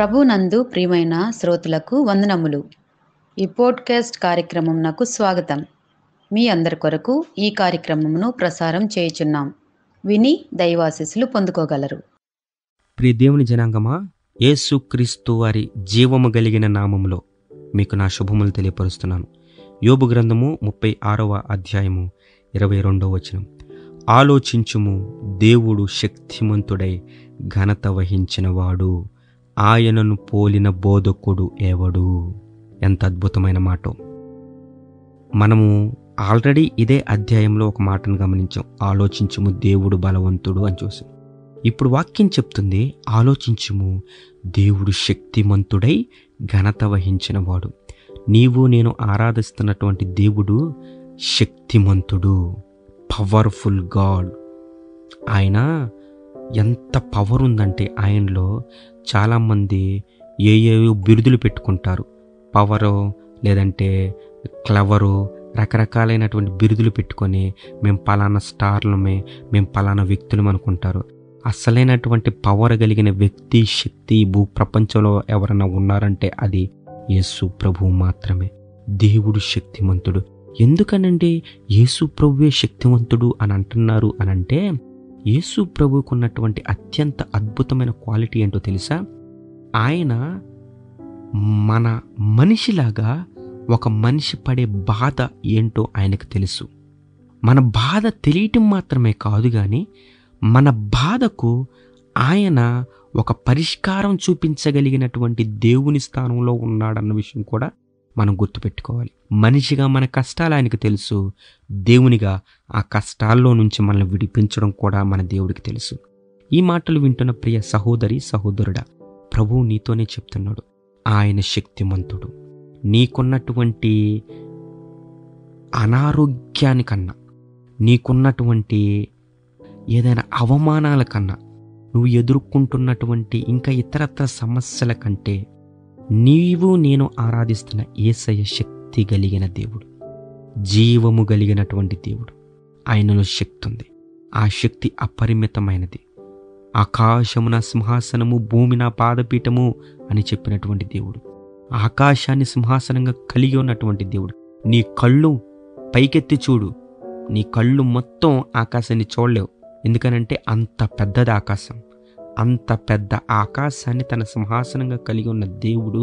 ప్రభునందు ప్రియమైన శ్రోతలకు వందనములు ఈ పోడ్కాస్ట్ కార్యక్రమం నాకు స్వాగతం మీ అందరి కొరకు ఈ కార్యక్రమమును ప్రసారం చేయుచున్నాం విని దైవాశీస్సులు పొందుకోగలరు ప్రియ దేవుని జనాంగమా యేసుక్రీస్తు వారి జీవము కలిగిన నామములో మీకు నా శుభములు తెలియపరుస్తున్నాను యోబు గ్రంథము ముప్పై ఆరవ అధ్యాయము ఇరవై రెండవ వచనం ఆలోచించుము దేవుడు శక్తిమంతుడై ఘనత వహించినవాడు ఆయనను పోలిన బోధకుడు ఎవడు ఎంత అద్భుతమైన మాట మనము ఆల్రెడీ ఇదే అధ్యాయంలో ఒక మాటను గమనించాం ఆలోచించుము దేవుడు బలవంతుడు అని చూసాం ఇప్పుడు వాక్యం చెప్తుంది ఆలోచించుము దేవుడు శక్తిమంతుడై ఘనత వహించినవాడు నీవు నేను ఆరాధిస్తున్నటువంటి దేవుడు శక్తిమంతుడు పవర్ఫుల్ గాడ్ ఆయన ఎంత పవర్ ఉందంటే ఆయనలో చాలామంది ఏ ఏ బిరుదులు పెట్టుకుంటారు పవరు లేదంటే క్లవరు రకరకాలైనటువంటి బిరుదులు పెట్టుకొని మేము పలానా స్టార్లమే మేము పలానా వ్యక్తులం అనుకుంటారు అసలైనటువంటి పవర్ కలిగిన వ్యక్తి శక్తి భూ ప్రపంచంలో ఎవరైనా ఉన్నారంటే అది యేసు ప్రభువు మాత్రమే దేవుడు శక్తిమంతుడు ఎందుకనండి యేసు ప్రభువే శక్తివంతుడు అని అంటున్నారు అని అంటే యేసు ప్రభువుకు ఉన్నటువంటి అత్యంత అద్భుతమైన క్వాలిటీ ఏంటో తెలుసా ఆయన మన మనిషిలాగా ఒక మనిషి పడే బాధ ఏంటో ఆయనకు తెలుసు మన బాధ తెలియటం మాత్రమే కాదు కానీ మన బాధకు ఆయన ఒక పరిష్కారం చూపించగలిగినటువంటి దేవుని స్థానంలో ఉన్నాడన్న విషయం కూడా మనం గుర్తుపెట్టుకోవాలి మనిషిగా మన కష్టాలు ఆయనకు తెలుసు దేవునిగా ఆ కష్టాల్లో నుంచి మనల్ని విడిపించడం కూడా మన దేవుడికి తెలుసు ఈ మాటలు వింటున్న ప్రియ సహోదరి సహోదరుడా ప్రభువు నీతోనే చెప్తున్నాడు ఆయన శక్తిమంతుడు నీకున్నటువంటి అనారోగ్యానికన్నా నీకున్నటువంటి ఏదైనా అవమానాల కన్నా నువ్వు ఎదుర్కొంటున్నటువంటి ఇంకా ఇతరత్ర సమస్యల కంటే నీవు నేను ఆరాధిస్తున్న ఏసయ శక్తి కలిగిన దేవుడు జీవము కలిగినటువంటి దేవుడు ఆయనలో శక్తి ఉంది ఆ శక్తి అపరిమితమైనది ఆకాశమున సింహాసనము భూమి నా పాదపీఠము అని చెప్పినటువంటి దేవుడు ఆకాశాన్ని సింహాసనంగా కలిగి ఉన్నటువంటి దేవుడు నీ కళ్ళు పైకెత్తి చూడు నీ కళ్ళు మొత్తం ఆకాశాన్ని చూడలేవు ఎందుకనంటే అంత పెద్దది ఆకాశం అంత పెద్ద ఆకాశాన్ని తన సింహాసనంగా కలిగి ఉన్న దేవుడు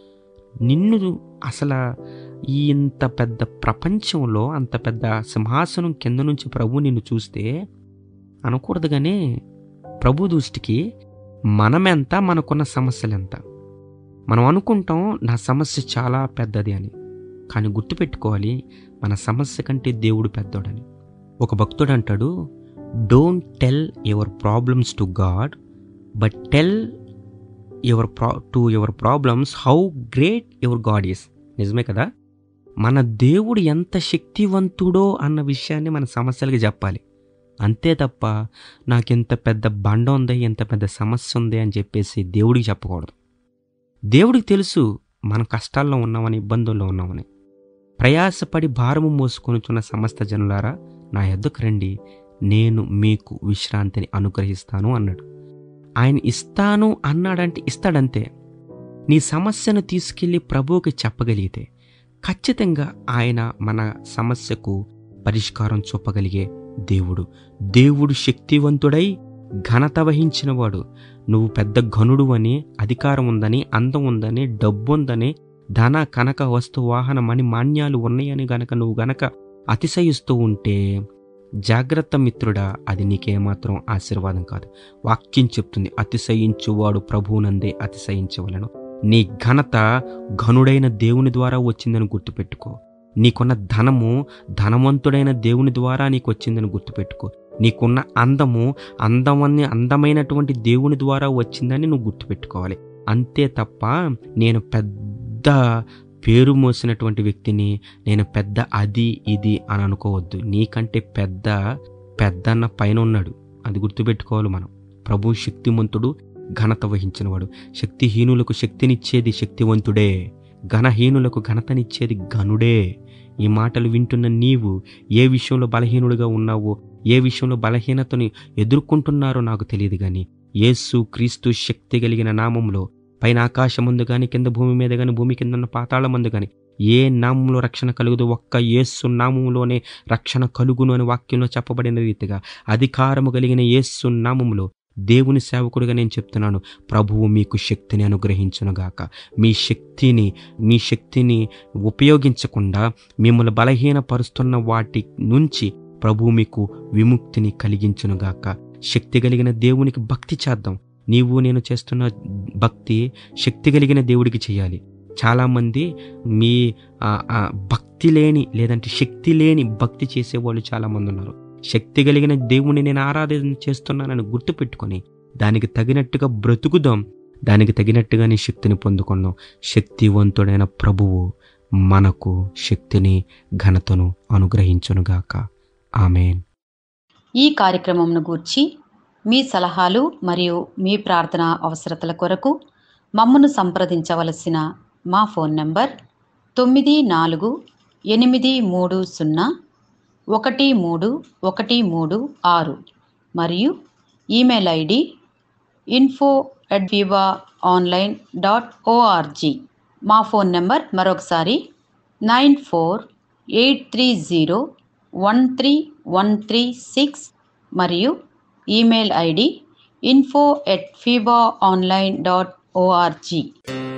నిన్ను అసలు ఈ ఇంత పెద్ద ప్రపంచంలో అంత పెద్ద సింహాసనం కింద నుంచి ప్రభు నిన్ను చూస్తే అనకూడదు కానీ ప్రభు దృష్టికి మనమెంత మనకున్న సమస్యలు ఎంత మనం అనుకుంటాం నా సమస్య చాలా పెద్దది అని కానీ గుర్తుపెట్టుకోవాలి మన సమస్య కంటే దేవుడు పెద్దోడని ఒక భక్తుడు అంటాడు don't tell your problems to God but tell your pro to your problems how great your God is నిజమే కదా మన దేవుడు ఎంత శక్తివంతుడో అన్న విషయాన్ని మన సమస్యలకి చెప్పాలి అంతే తప్ప నాకెంత పెద్ద బండ ఉంది ఎంత పెద్ద సమస్య ఉంది అని చెప్పేసి దేవుడికి చెప్పకూడదు దేవుడికి తెలుసు మన కష్టాల్లో ఉన్నామని ఇబ్బందుల్లో ఉన్నామని ప్రయాసపడి భారము మోసుకొనుచున్న సమస్త జనులారా నా ఎద్దుకు రండి నేను మీకు విశ్రాంతిని అనుగ్రహిస్తాను అన్నాడు ఆయన ఇస్తాను అన్నాడంటే ఇస్తాడంతే నీ సమస్యను తీసుకెళ్ళి ప్రభువుకి చెప్పగలిగితే ఖచ్చితంగా ఆయన మన సమస్యకు పరిష్కారం చూపగలిగే దేవుడు దేవుడు శక్తివంతుడై ఘనత వహించినవాడు నువ్వు పెద్ద ఘనుడు అని అధికారం ఉందని అందం ఉందని డబ్బు ఉందని ధన కనక వస్తు వాహనం అని మాన్యాలు ఉన్నాయని గనక నువ్వు గనక అతిశయిస్తూ ఉంటే జాగ్రత్త మిత్రుడా అది నీకేమాత్రం ఆశీర్వాదం కాదు వాక్యం చెప్తుంది అతిశయించువాడు ప్రభువునందే అతిశయించవలను నీ ఘనత ఘనుడైన దేవుని ద్వారా వచ్చిందని గుర్తుపెట్టుకో నీకున్న ధనము ధనవంతుడైన దేవుని ద్వారా నీకు వచ్చిందని గుర్తుపెట్టుకో నీకున్న అందము అందమని అందమైనటువంటి దేవుని ద్వారా వచ్చిందని నువ్వు గుర్తుపెట్టుకోవాలి అంతే తప్ప నేను పెద్ద పేరు మోసినటువంటి వ్యక్తిని నేను పెద్ద అది ఇది అని అనుకోవద్దు నీకంటే పెద్ద పెద్దన్న పైన ఉన్నాడు అది గుర్తుపెట్టుకోవాలి మనం ప్రభు శక్తిమంతుడు ఘనత వహించినవాడు శక్తిహీనులకు శక్తినిచ్చేది శక్తివంతుడే ఘనహీనులకు ఘనతనిచ్చేది ఘనుడే ఈ మాటలు వింటున్న నీవు ఏ విషయంలో బలహీనుడిగా ఉన్నావో ఏ విషయంలో బలహీనతని ఎదుర్కొంటున్నారో నాకు తెలియదు కానీ యేసు క్రీస్తు శక్తి కలిగిన నామంలో పైన ఆకాశం ముందు కానీ కింద భూమి మీద కానీ భూమి కింద ఉన్న పాతాళ మందు కానీ ఏ నామంలో రక్షణ కలుగుదు ఒక్క యేసు నామములోనే రక్షణ కలుగును అని వాక్యంలో చెప్పబడిన రీతిగా అధికారము కలిగిన యేసు నామములో దేవుని సేవకుడిగా నేను చెప్తున్నాను ప్రభువు మీకు శక్తిని అనుగ్రహించునుగాక మీ శక్తిని మీ శక్తిని ఉపయోగించకుండా మిమ్మల్ని బలహీనపరుస్తున్న వాటి నుంచి ప్రభువు మీకు విముక్తిని కలిగించునుగాక శక్తి కలిగిన దేవునికి భక్తి చేద్దాం నీవు నేను చేస్తున్న భక్తి శక్తి కలిగిన దేవుడికి చేయాలి చాలామంది మీ ఆ, ఆ, భక్తి లేని లేదంటే శక్తి లేని భక్తి చేసేవాళ్ళు చాలామంది ఉన్నారు శక్తి కలిగిన దేవుని నేను ఆరాధన చేస్తున్నానని గుర్తుపెట్టుకొని దానికి తగినట్టుగా బ్రతుకుదాం దానికి తగినట్టుగానే శక్తిని పొందుకుందాం శక్తివంతుడైన ప్రభువు మనకు శక్తిని ఘనతను అనుగ్రహించునుగాక ఆమెన్ ఈ కార్యక్రమంను గూర్చి మీ సలహాలు మరియు మీ ప్రార్థన అవసరతల కొరకు మమ్మను సంప్రదించవలసిన మా ఫోన్ నంబర్ తొమ్మిది నాలుగు ఎనిమిది మూడు సున్నా ఒకటి మూడు ఒకటి మూడు ఆరు మరియు email ID info at viva online dot O R G మా ఫోన్ నెంబర్ మరొకసారి nine four eight three zero one three one three six మరియు email ID info at fiba online dot ORG